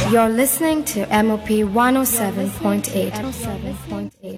You're listening to MOP 107.8. 107.8.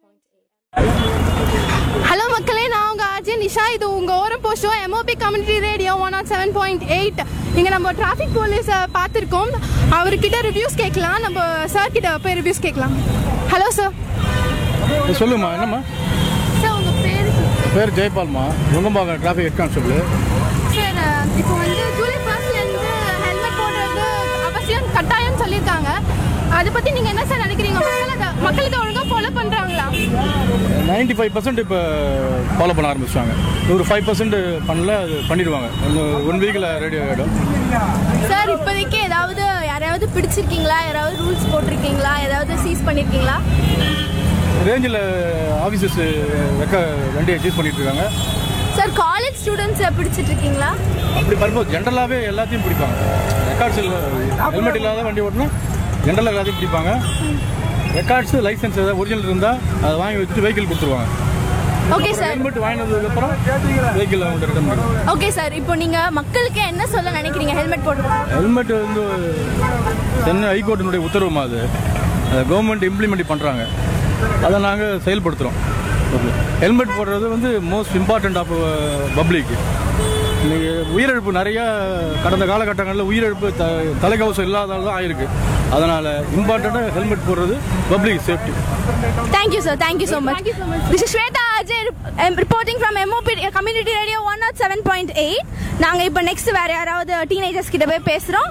Hello மக்களே நான் உங்க அஜய் நிஷா இது உங்க ஓரம் போஸ்டோ MOP community radio one naught seven point eight இங்க நம்ம டிராஃபிக் போலீஸை பார்த்துருக்கோம் அவர்கிட்ட ரிவ்யூஸ் கேட்கலாம் நம்ம சார் கிட்ட போய் ரிவ்யூஸ் கேட்கலாம் ஹலோ சார் சொல்லுமா என்னம்மா சார் உங்க பேர் பேர் ஜெயபால்மா Nungambakkam traffic head constable sir இப்போ வந்து ஜூலை ஃபர்ஸ்ட்லேருந்து ஹெல்மெட் போடுறது அவசியம் கட்டாயம் சொல்லியிருக்காங்க அதை பற்றி நீங்கள் என்ன சார் நினைக்கிறீங்க மக்கள் அதை மக்களுக்கு ஒழுங்காக ஃபாலோ பண்ணுறாங்களா நைன்டி ஃபைவ் பர்சன்ட் இப்போ ஃபாலோ பண்ண ஆரம்பிச்சிட்டாங்க ஒரு ஃபைவ் பர்சன்ட் பண்ணல அது பண்ணிடுவாங்க ஒன் வீக்கில் ரெடி ஆகிடும் சார் இப்போதைக்கு ஏதாவது யாரையாவது பிடிச்சிருக்கீங்களா யாராவது ரூல்ஸ் போட்டிருக்கீங்களா ஏதாவது சீஸ் பண்ணியிருக்கீங்களா ரேஞ்சில் ஆஃபீஸர்ஸ் வெக்க வண்டியை சூஸ் பண்ணிட்டு இருக்காங்க சார் காலேஜ் ஸ்டூடெண்ட்ஸை பிடிச்சிட்டு இருக்கீங்களா அப்படி பர்பஸ் ஜென்ரலாகவே எல்லாத்தையும் பிடிப்பாங்க ரெக்கார்ட்ஸ் இல்லை ஹெல்மெட் இல்லாத வண்டி ஓட்டினா ஜென்ரலாக எல்லாத்தையும் பிடிப்பாங்க ரெக்கார்ட்ஸ் லைசன்ஸ் ஏதாவது ஒரிஜினல் இருந்தால் அதை வாங்கி வச்சுட்டு வெஹிக்கிள் கொடுத்துருவாங்க ஓகே சார் ஹெல்மெட் வாங்கினதுக்கப்புறம் வெஹிக்கிள் அவங்க ரிட்டர்ன் பண்ணுவாங்க ஓகே சார் இப்போ நீங்கள் மக்களுக்கு என்ன சொல்ல நினைக்கிறீங்க ஹெல்மெட் போட்டு ஹெல்மெட் வந்து சென்னை ஹைகோர்ட்டினுடைய உத்தரவுமா அது கவர்மெண்ட் இம்ப்ளிமெண்ட் பண்ணுறாங்க அதை நாங்கள் செயல்படுத்துகிறோம் ஹெல்மெட் போடுறது வந்து மோஸ்ட் இம்பார்ட்டண்ட் ஆஃப் பப்ளிக் இன்னைக்கு உயிரிழப்பு நிறையா கடந்த காலகட்டங்களில் உயிரிழப்பு த தலைக்கவசம் இல்லாததால தான் ஆயிருக்கு அதனால் இம்பார்ட்டண்ட்டாக ஹெல்மெட் போடுறது public safety thank you sir thank you so much this is Shweta Ajay reporting from MOP community radio one naught seven point eight நாங்கள் இப்போ நெக்ஸ்ட் வேற யாராவது டீனேஜர்ஸ் கிட்ட போய் பேசுகிறோம்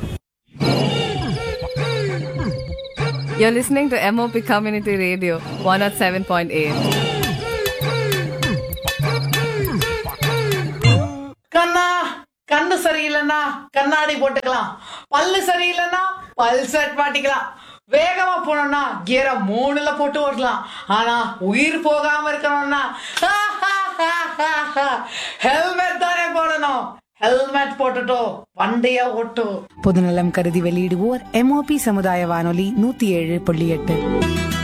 You're listening to MOP Community Radio 107.8. கண்ணா கண்ணு சரியில்லைன்னா கண்ணாடி போட்டுக்கலாம் பல்லு சரியில்லைன்னா பல் செட் மாட்டிக்கலாம் வேகமா போனோம்னா கியரை மூணுல போட்டு ஓட்டலாம் ஆனா உயிர் போகாம இருக்கணும்னா ஹெல்மெட் தானே போடணும் ஹெல்மெட் போட்டுட்டோ வண்டிய ஓட்டு பொதுநலம் கருதி வெளியிடுவோர் எம்ஓபி சமுதாய வானொலி நூத்தி ஏழு புள்ளி எட்டு